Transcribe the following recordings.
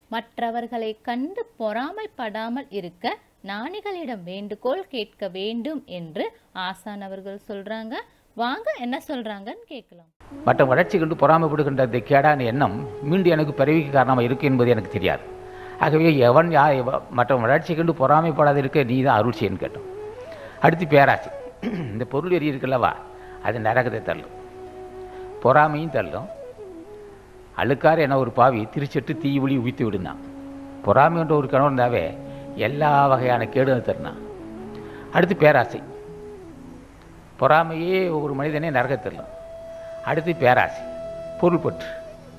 மற்றவர்களை கண்டு பொறாமைப்படாமல் இருக்க ஞானிகளிடம் வேண்டுகோள் கேட்க வேண்டும் என்று ஆசான் அவர்கள் சொல்றாங்க வாங்க என்ன சொல்றாங்கன்னு கேட்கலாம் மற்ற வளர்ச்சி கண்டு பொறாமைப்படுகின்ற அந்த கேடான எண்ணம் மீண்டும் எனக்கு பிறவிக்கு காரணமாக இருக்கு என்பது எனக்கு தெரியாது ஆகவே எவன் யா எவ- மற்ற வளர்ச்சி கண்டு பொறாமைப்படாத இருக்க நீ தான் அருள் செய்யன்னு கேட்டோம் அடுத்து பேராசை இந்த பொருள் எரி இருக்குல்லவா அது நரகத்தை தள்ளும் பொறாமையும் தள்ளும் அழுக்கார என ஒரு பாவி திருச்செட்டு தீ ஒளி உவித்து விடுனான் பொறாமை என்ற ஒரு கணவன் இருந்தாவே எல்லா வகையான கேடும் தருனான் அடுத்து பேராசை பொறாமையே ஒரு மனிதனை நரகத்தள்ளும் அடுத்து பேராசை பொருள்பற்று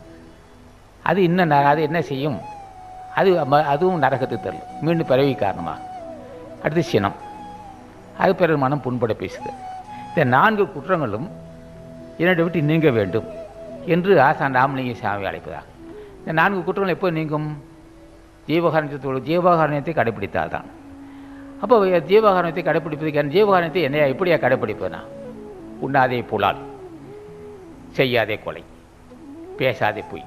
அது இன்னும் ந- அது என்ன செய்யும் அது ம- அதுவும் நரகத்தை தள்ளும் மீண்டும் பிறவி காரணமாக அடுத்து சினம் அது பிறர் மனம் புண்பட பேசுது இந்த நான்கு குற்றங்களும் என்னை விட்டு நீங்க வேண்டும் என்று ஆசான் ராமலிங்க சாமி அழைப்பதாக இந்த நான்கு குற்றங்கள் எப்போ நீங்கும் ஜீவகாரணத்தோடு ஜீவகாரணத்தை கடைப்பிடித்தால் தான் அப்போ ஜீவகாரணத்தை கடைப்பிடிப்பதுக்கு என் ஜீவகாரணத்தை என்னையா எப்படியா கடைப்பிடிப்பதுனா உண்ணாதே புலால் செய்யாதே கொலை பேசாதே பொய்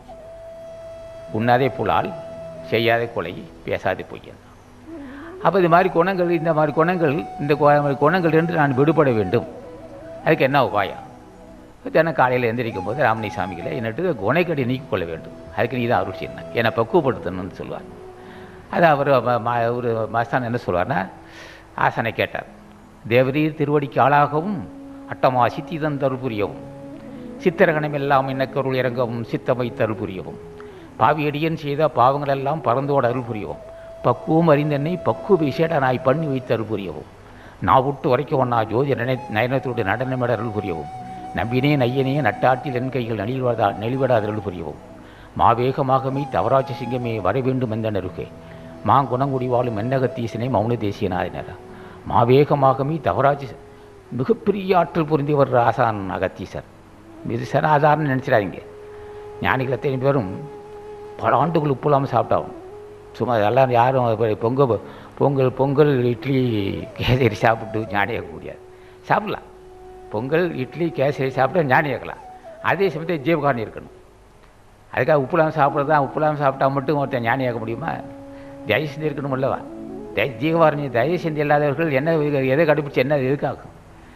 உண்ணாதே புலால் செய்யாதே கொலை பேசாதே பொய் அப்போ இது மாதிரி குணங்கள் இந்த மாதிரி குணங்கள் இந்த கு- மாதிரி குணங்கள் இருந்து நான் விடுபட வேண்டும் அதுக்கு என்ன உபாயம் தினம் காலையில் எந்திரிக்கும் போது ராமணி சாமிகளை என்னட்டு குணைக்கடி நீக்கிக் கொள்ள வேண்டும் அதுக்கு நீ தான் அருள் செய்யணும் என்னை பக்குவப்படுத்தணும்னு சொல்லுவார் அது அவர் ஒரு மாஸ்தான் என்ன சொல்வார்னா ஆசனை கேட்டார் தேவரீர் திருவடிக்கு ஆளாகவும் அட்டமா சித்திதன் தருள் புரியவும் சித்திரகணம் எல்லாம் இன்னக்கருள் இறங்கவும் சித்தமை தருள் புரியவும் பாவியடியன் செய்த பாவங்களெல்லாம் பறந்தோட அருள் புரியவும் பக்குவம் அறிந்தென்னை பக்குவ விசேட நாய் பண்ணி வைத்து அருள் புரியவும் நான் விட்டு வரைக்கும் ஒன்னா ஜோதி நய நயனத்தோடு நடனமிட அருள் புரியவும் நம்பினே நையனே நட்டாட்டில் என் கைகள் நெளிவதா நெளிவிடாத அருள் புரியவும் மாவேகமாகமே தவராட்சி சிங்கமே வர வேண்டும் எந்த நெருகே மாங்குணங்குடி வாழும் மென்னகத்தீசனை மௌன தேசியநாதினர் மாவேகமாகமே தவராட்சி சி- மிகப்பெரிய ஆற்றல் புரிந்தவர் ஆசான் அகத்தீசர் இது சனாதாரணம் நினச்சிடாதீங்க ஞானிகள் அத்தனை பேரும் பல ஆண்டுகள் உப்பு இல்லாமல் சாப்பிட்டாகும் சும்மா எல்லாம் யாரும் இப்ப பொங்கல் பொங்கல் பொங்கல் இட்லி கேசரி சாப்பிட்டு ஞானியாக முடியாது சாப்பிடலாம் பொங்கல் இட்லி கேசரி சாப்பிட்டா ஞானியாக்கலாம் அதே சமயத்தில் ஜீவகாரணி இருக்கணும் அதுக்காக உப்பு இல்லாமல் சாப்பிட்றது தான் உப்பு இல்லாமல் சாப்பிட்டா மட்டும் ஒருத்தன் ஞானியாக்க முடியுமா தயவு செஞ்சு இருக்கணும் அல்லவா தய ஜீவகாரணி தயவு செஞ்சு இல்லாதவர்கள் என்ன இது- எதை கண்டுபிடிச்சு என்ன எதுக்காகும்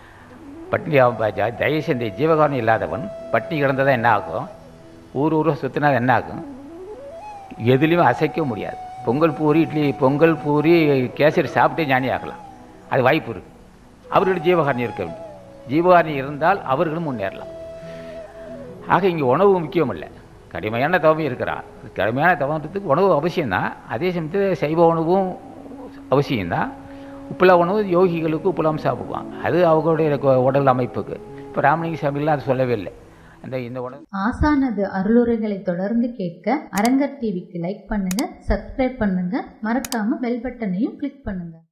பட்னி அவன் ப- ஜ- தயவு செஞ்ச ஜீவகாரணி இல்லாதவன் பட்னி கிடந்ததா என்ன ஆகும் ஊர் ஊராக சுற்றினா என்ன ஆகும் எதுலேயும் அசைக்க முடியாது பொங்கல் பூரி இட்லி பொங்கல் பூரி கேசரி சாப்பிட்டே ஞானி ஆகலாம் அது வாய்ப்பு இருக்கு அவர்கள் ஜீவகாரணி இருக்க வேண்டும் ஜீவகாரணி இருந்தால் அவர்களும் முன்னேறலாம் ஆக இங்கே உணவு முக்கியம் இல்லை கடுமையான தவம் இருக்கிறான் கடுமையான தவத்துக்கு உணவு அவசியம்தான் அதே சமயத்தில் சைவ உணவும் அவசியம்தான் உப்புலா உணவு யோகிகளுக்கு உப்புலாம் சாப்பிடுவாங்க அது அவங்களுடைய கொ- உடல் அமைப்புக்கு இப்போ ராமலிங்க சாமிலாம் அது சொல்லவே இல்லை அந்த இந்த உணவு ஆசானது அருளுரைகளை தொடர்ந்து கேட்க அரங்கர் டிவிக்கு லைக் பண்ணுங்க சப்ஸ்கிரைப் பண்ணுங்க மறக்காம பெல் பட்டனையும் கிளிக் பண்ணுங்க